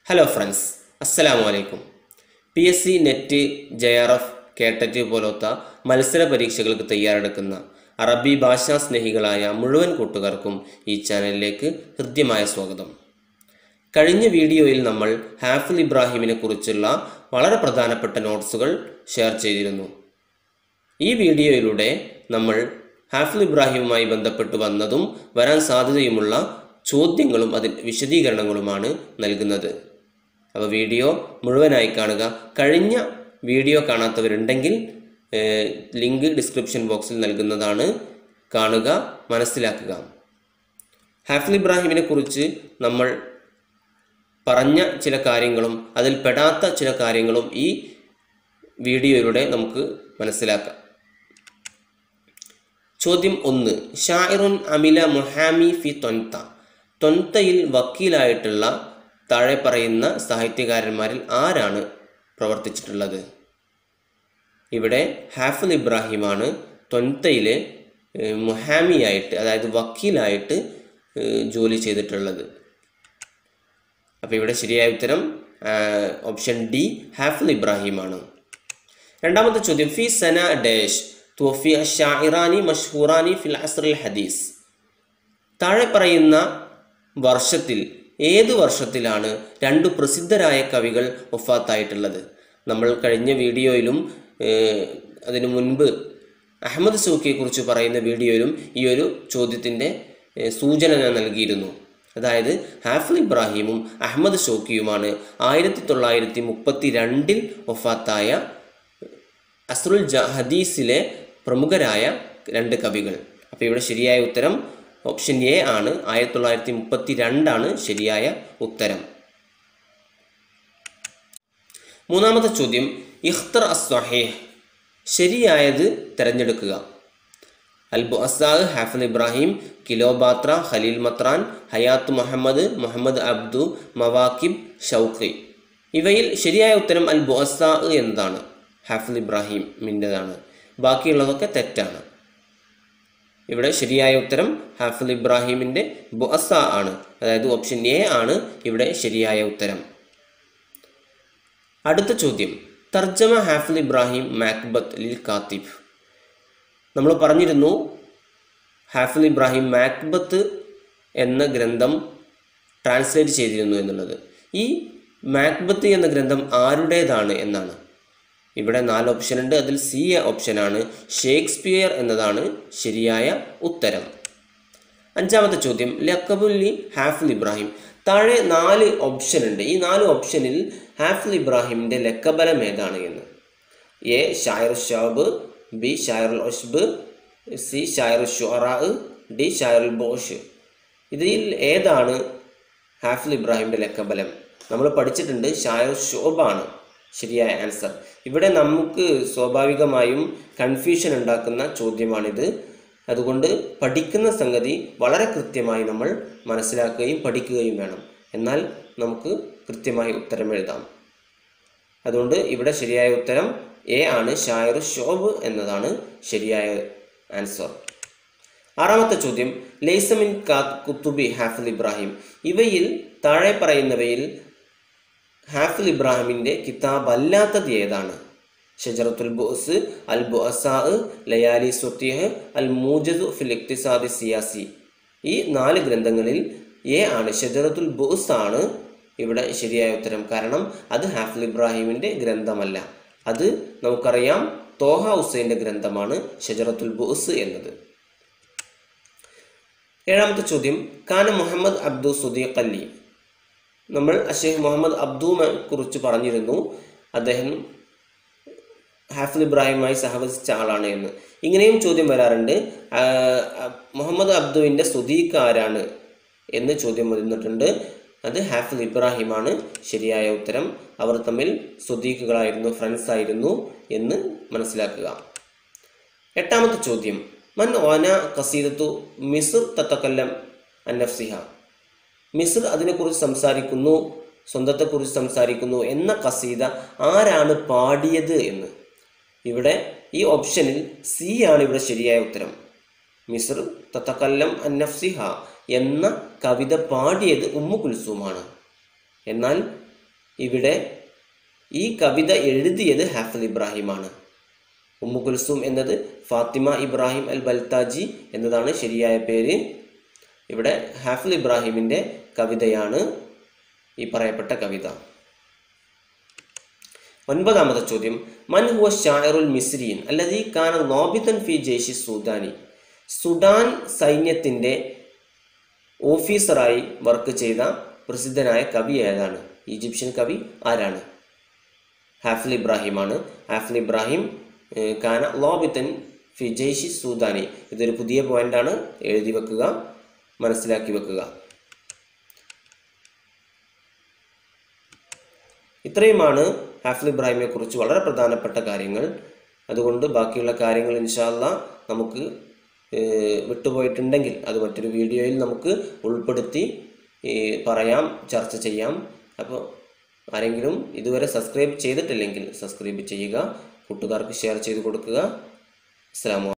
hello friends അസ്സലാമു അലൈക്കും P S C NET J R F കേട്ടറ്റ് പോലത്തെ മത്സര പരീക്ഷകൾക്ക് തയ്യാറെടുക്കുന്ന അറബി ഭാഷാ സ്നേഹികളായ മുഴുവൻ കൂട്ടുകാർക്കും ഈ ചാനലിലേക്ക് ഹൃദ്യമായ സ്വാഗതം കഴിഞ്ഞ വീഡിയോയിൽ നമ്മൾ ഹാഫിൽ ഇബ്രാഹിമിനെ കുറിച്ചുള്ള വളരെ പ്രധാനപ്പെട്ട നോട്ട്സുകൾ ഷെയർ ചെയ്തിരുന്നു ഈ വീഡിയോയിലൂടെ നമ്മൾ ഹാഫിൽ ഇബ്രാഹിമുമായി ബന്ധപ്പെട്ട് വന്നതും വരാൻ സാധ്യതയുമുള്ള ചോദ്യങ്ങളും അതിന് വിശദീകരണങ്ങളുമാണ് നൽകുന്നത് അപ്പോൾ വീഡിയോ മുഴുവനായി കാണുക കഴിഞ്ഞ വീഡിയോ കാണാത്തവരുണ്ടെങ്കിൽ ഏഹ്, ലിങ്ക് ഡിസ്ക്രിപ്ഷൻ ബോക്സിൽ നൽകുന്നതാണ് കാണുക മനസ്സിലാക്കുക ഹാഫിൽ ഇബ്രാഹിമിനെ കുറിച്ച് നമ്മൾ പറഞ്ഞ ചില കാര്യങ്ങളും അതിൽ പെടാത്ത ചില കാര്യങ്ങളും ഈ വീഡിയോയിലൂടെ നമുക്ക് മനസ്സിലാക്കാം ചോദ്യം ഒന്ന് ഷായിറുൻ അമില മുഹാമി ഫി തൊൻത തൊൻതയിൽ വക്കീലായിട്ടുള്ള താഴെ പറയുന്ന സാഹിത്യകാരന്മാരിൽ ആരാണ് പ്രവർത്തിച്ചിട്ടുള്ളത് ഇവിടെ ഹാഫിൽ ഇബ്രാഹിമാണ് തൊൻതയിലെ ഏഹ്, മുഹാമിയായിട്ട് അതായത് വക്കീലായിട്ട് ഏഹ്, ജോലി ചെയ്തിട്ടുള്ളത് അപ്പോൾ ഇവിടെ ശരിയായ ഉത്തരം ഓപ്ഷൻ ഡി ഹാഫിൽ ഇബ്രാഹിമാണ് രണ്ടാമത്തെ ചോദ്യം ഫി സന ഡേഷ് തോഫി ഷാഇറാനി മഷ്ഹൂറാനി ഫിൽ അസ്രൽ ഹദീസ് താഴെ പറയുന്ന വർഷത്തിൽ ഏത് വർഷത്തിലാണ് രണ്ട് പ്രസിദ്ധരായ കവികൾ ഒഫാത്തായിട്ടുള്ളത് നമ്മൾ കഴിഞ്ഞ വീഡിയോയിലും ഏഹ്, അതിനു മുൻപ് അഹമ്മദ് സൂക്കിയെക്കുറിച്ച് പറയുന്ന വീഡിയോയിലും ഈ ഒരു ചോദ്യത്തിൻ്റെ ഏഹ്, സൂചന ഞാൻ നൽകിയിരുന്നു അതായത് ഹാഫിൽ ഇബ്രാഹിമും അഹമ്മദ് ഷോക്കിയുമാണ് ആയിരത്തി തൊള്ളായിരത്തി മുപ്പത്തി രണ്ടിൽ ഒഫാത്തായ അസ്രുൽ ജ ഹദീസിലെ പ്രമുഖരായ രണ്ട് കവികൾ അപ്പോൾ ഇവിടെ ശരിയായ ഉത്തരം ഓപ്ഷൻ എ ആണ് ആയിരത്തി തൊള്ളായിരത്തി മുപ്പത്തി രണ്ടാണ് ശരിയായ ഉത്തരം മൂന്നാമത്തെ ചോദ്യം ഇഖ്തർ അസ്വഹേഹ് ശരിയായത് തിരഞ്ഞെടുക്കുക അൽ ബുഅസാദ് ഹാഫിൽ ഇബ്രാഹിം കിലോബാത്ര ഖലീൽ മത്രാൻ ഹയാത്ത് മുഹമ്മദ് മുഹമ്മദ് അബ്ദു മവാക്കിബ് ഷൗഖി ഇവയിൽ ശരിയായ ഉത്തരം അൽ ബുഅസാ എന്നതാണ് ഹാഫിൽ ഇബ്രാഹിമിൻ്റെതാണ് ബാക്കിയുള്ളതൊക്കെ തെറ്റാണ് ഇവിടെ ശരിയായ ഉത്തരം ഹാഫിൽ ഇബ്രാഹിമിൻ്റെ ബുഅസ ആണ് അതായത് ഓപ്ഷൻ എ ആണ് ഇവിടെ ശരിയായ ഉത്തരം അടുത്ത ചോദ്യം തർജമ ഹാഫിൽ ഇബ്രാഹിം മാക്ബത്ത് ലിൽ കാത്തിബ് നമ്മൾ പറഞ്ഞിരുന്നു ഹാഫിൽ ഇബ്രാഹിം മാക്ബത്ത് എന്ന ഗ്രന്ഥം ട്രാൻസ്ലേറ്റ് ചെയ്തിരുന്നു എന്നുള്ളത് ഈ മാക്ബത്ത് എന്ന ഗ്രന്ഥം ആരുടേതാണ് എന്നാണ് ഇവിടെ നാല് ഓപ്ഷൻ ഉണ്ട് അതിൽ സി ഓപ്ഷനാണ് ഷേക്സ്പിയർ എന്നതാണ് ശരിയായ ഉത്തരം അഞ്ചാമത്തെ ചോദ്യം ലക്കബുല്ലി ഹാഫിൽ ഇബ്രാഹിം താഴെ നാല് ഓപ്ഷൻ ഉണ്ട് ഈ നാല് ഓപ്ഷനിൽ ഹാഫിൽ ഇബ്രാഹിമിൻ്റെ ലക്കബലം ഏതാണ് എന്ന് എ ഷായർ ഷാബ് ബി ഷായറുൽ ഒഷ്ബ് സി ഷായറു ഷുറാ ഡി ഷായറുൽ ബോഷ് ഇതിൽ ഏതാണ് ഹാഫിൽ ഇബ്രാഹിമിൻ്റെ ലക്കബലം നമ്മൾ പഠിച്ചിട്ടുണ്ട് ഷായർ ഷോബാണ് ശരിയായ ആൻസർ ഇവിടെ നമുക്ക് സ്വാഭാവികമായും കൺഫ്യൂഷൻ ഉണ്ടാക്കുന്ന ചോദ്യമാണിത് അതുകൊണ്ട് പഠിക്കുന്ന സംഗതി വളരെ കൃത്യമായി നമ്മൾ മനസ്സിലാക്കുകയും പഠിക്കുകയും വേണം എന്നാൽ നമുക്ക് കൃത്യമായി ഉത്തരം എഴുതാം അതുകൊണ്ട് ഇവിടെ ശരിയായ ഉത്തരം എ ആണ് ഷായർ ഷോബ് എന്നതാണ് ശരിയായ ആൻസർ ആറാമത്തെ ചോദ്യം ലൈസമിൻ കാത്ത് കുത്തുബി ഹാഫിൽ ഇബ്രാഹിം ഇവയിൽ താഴെ പറയുന്നവയിൽ ഹാഫിൽ ഇബ്രാഹിമിൻ്റെ കിതാബ് അല്ലാത്തത് ഏതാണ് ഷജറത്തുൽ ബുസ് അൽ ബുഅസാ ലയാലി സുത്തിഹ് അൽ മൂജദു ഫിൽ ഇക്തിസാദി സിയാസി ഈ നാല് ഗ്രന്ഥങ്ങളിൽ എ ആണ് ഷജറത്തുൽ ബുസ് ആണ് ഇവിടെ ശരിയായ ഉത്തരം കാരണം അത് ഹാഫിൽ ഇബ്രാഹിമിൻ്റെ ഗ്രന്ഥമല്ല അത് നമുക്കറിയാം തോഹ ഹുസൈൻ്റെ ഗ്രന്ഥമാണ് ഷജറത്തുൽ ബുസ് എന്നത് ഏഴാമത്തെ ചോദ്യം കാന മുഹമ്മദ് അബ്ദു സുദീഖ് അല്ലി നമ്മൾ അഷേഖ് മുഹമ്മദ് അബ്ദുവിനെ കുറിച്ച് പറഞ്ഞിരുന്നു അദ്ദേഹം ഹാഫിൽ ഇബ്രാഹിമായി സഹവസിച്ച ആളാണ് എന്ന് ഇങ്ങനെയും ചോദ്യം വരാറുണ്ട് ആ, ആ, മുഹമ്മദ് അബ്ദുവിൻ്റെ സുദീഖ് ആരാണ് എന്ന് ചോദ്യം വന്നിട്ടുണ്ട് അത് ഹാഫിൽ ഇബ്രാഹിമാണ് ശരിയായ ഉത്തരം അവർ തമ്മിൽ സുദീഖുകളായിരുന്നു ഫ്രണ്ട്സ് ആയിരുന്നു എന്ന് മനസ്സിലാക്കുക എട്ടാമത്തെ ചോദ്യം മൻ ഓന കസീദത്തു മിസുർ തത്തക്കല്ലം അന്നഫ്സിഹ മിസ്ർ അതിനെക്കുറിച്ച് സംസാരിക്കുന്നു സ്വന്തത്തെക്കുറിച്ച് സംസാരിക്കുന്നു എന്ന കസീദ ആരാണ് പാടിയത് എന്ന് ഇവിടെ ഈ ഓപ്ഷനിൽ സി ആണ് ഇവിടെ ശരിയായ ഉത്തരം മിസ്ർ തത്തക്കല്ലം അന്നഫ്സിഹ എന്ന കവിത പാടിയത് ഉമ്മു കുൽസൂമാണ് എന്നാൽ ഇവിടെ ഈ കവിത എഴുതിയത് ഹാഫിൽ ഇബ്രാഹിമാണ് ഉമ്മു കുൽസും എന്നത് ഫാത്തിമ ഇബ്രാഹിം അൽ ബൽത്താജി എന്നതാണ് ശരിയായ പേര് ഇവിടെ ഹാഫിൽ ഇബ്രാഹിമിൻ്റെ കവിതയാണ് ഈ പറയപ്പെട്ട കവിത ഒൻപതാമത്തെ ചോദ്യം മൻ ഹുവ ഷായറുൽ മിസ്രീൻ അല്ലതി കാന നോബിതൻ ഫി ജയ്ഷി സുഡാനി സുഡാൻ സൈന്യത്തിൻ്റെ ഓഫീസറായി വർക്ക് ചെയ്ത പ്രസിദ്ധനായ കവി ഏതാണ് ഈജിപ്ഷ്യൻ കവി ആരാണ് ഹാഫിൽ ഇബ്രാഹിമാണ് ഹാഫിൽ ഇബ്രാഹിം ഏഹ്, കാന ലോബിത്തൻ ഫി ജയ്ഷി സൂദാനി ഇതൊരു പുതിയ പോയിന്റാണ് എഴുതി വെക്കുക മനസ്സിലാക്കി വെക്കുക ഇത്രയുമാണ് ഹാഫിൽ ഇബ്രാഹിമിനെ കുറിച്ച് വളരെ പ്രധാനപ്പെട്ട കാര്യങ്ങൾ അതുകൊണ്ട് ബാക്കിയുള്ള കാര്യങ്ങൾ ഇൻഷാല്ല നമുക്ക് ഏഹ്, വിട്ടുപോയിട്ടുണ്ടെങ്കിൽ അത് മറ്റൊരു വീഡിയോയിൽ നമുക്ക് ഉൾപ്പെടുത്തി ഈ, പറയാം ചർച്ച ചെയ്യാം അപ്പോൾ ആരെങ്കിലും ഇതുവരെ സബ്സ്ക്രൈബ് ചെയ്തിട്ടില്ലെങ്കിൽ സബ്സ്ക്രൈബ് ചെയ്യുക കൂട്ടുകാർക്ക് ഷെയർ ചെയ്ത് കൊടുക്കുക അസ്സാം